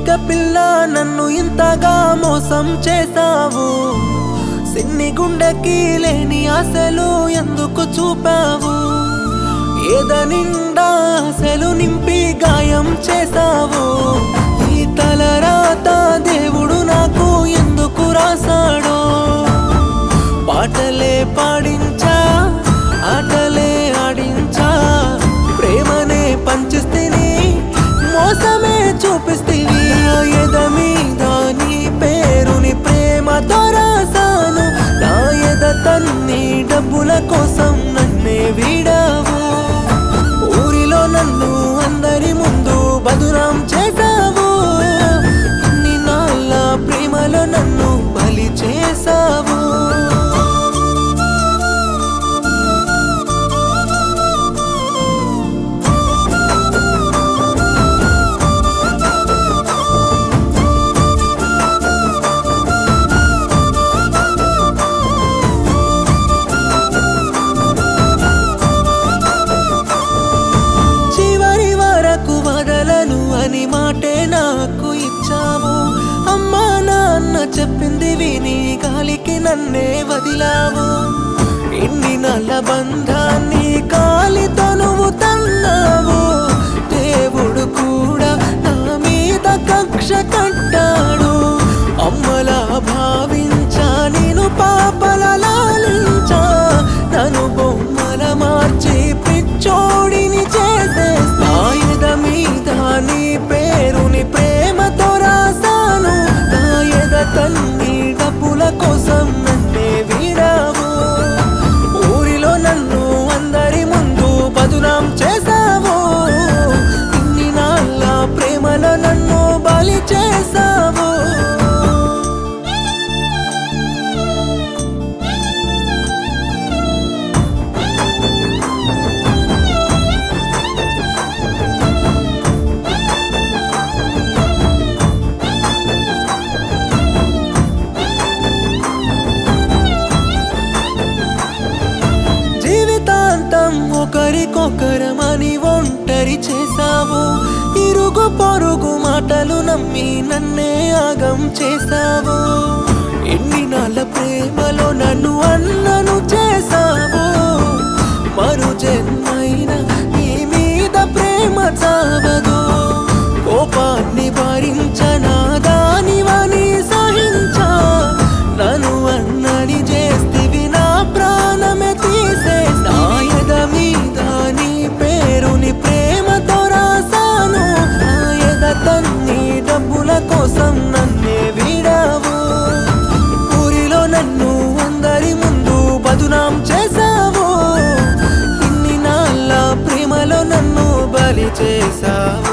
పిల్ల నన్ను ఇంతగా మోసం చేసావు సిన్ని గుండెకి లేని ఆశలు ఎందుకు చూపావు ఏద నిండా ఆశలు నింపి గాయం చేసావు ఈ తలరాత దేవుడు నాకు ఎందుకు రాసాడో పాటలే పాడించా ఆటలే ఆడించా ప్రేమనే పంచిస్తేని మోసమే చూపిస్తేవి ఎద మీద నీ పేరుని ప్రేమతో రాసాను నా ఎద తన్ని డబ్బుల కోసం నన్నే వీడావు ఊరిలో నన్ను అందరి ముందు బదునాం చేసావు ఇన్ని నాళ్ళ ప్రేమలో నన్ను బలి చేసావు చివరి వరకు వదలను అని మాటే నాకు ఇచ్చావు అమ్మా నాన్న చెప్పింది విని గాలికి నన్నే వదిలావు ఇన్ని నల్ల బంధాన్ని కాలితో నువ్వు తన్నావు దేవుడు కూడా నా మీద కక్ష కట్టాడు అమ్మలా భావించా నేను పాపల లాలించా నన్ను బొమ్మల మార్చి పిచ్చోడిని చేసేస్తా ఎద మీద నీ పేరుని ప్రేమతో రాసాను నా ఎద తన్ని డబ్బుల కోసం నన్నే వీడావు ఊరిలో నన్ను అందరి ముందు బదునాం చేసావు ఇన్ని నాళ్ళ ప్రేమలో నన్ను బలి చేసావు జీవితాంతం ఒకరికొకరమని ఒంటరి చేసావు ఇరుగు పొరుగు మాటలు నమ్మి నన్నే ఆగం చేసావు ఎన్ని నాళ్ళ ప్రేమలో నన్ను అన్నను చేసావు మరు జన్మైన నీ మీద ప్రేమ చావదు కోపాన్ని భరించనా దానివని సహించా నన్ను అన్నని చేస్తివి నా ప్రాణమే తీసే నా ఎద మీద నీ పేరుని ప్రేమతో రాసాను నా ఎద తన్ని డబ్బుల కోసం నన్నే వీడావు ఊరిలో నన్ను అందరి ముందు బదునాం చేసావు ఇన్ని నాళ్ళ ప్రేమలో నన్ను బలి చేసావు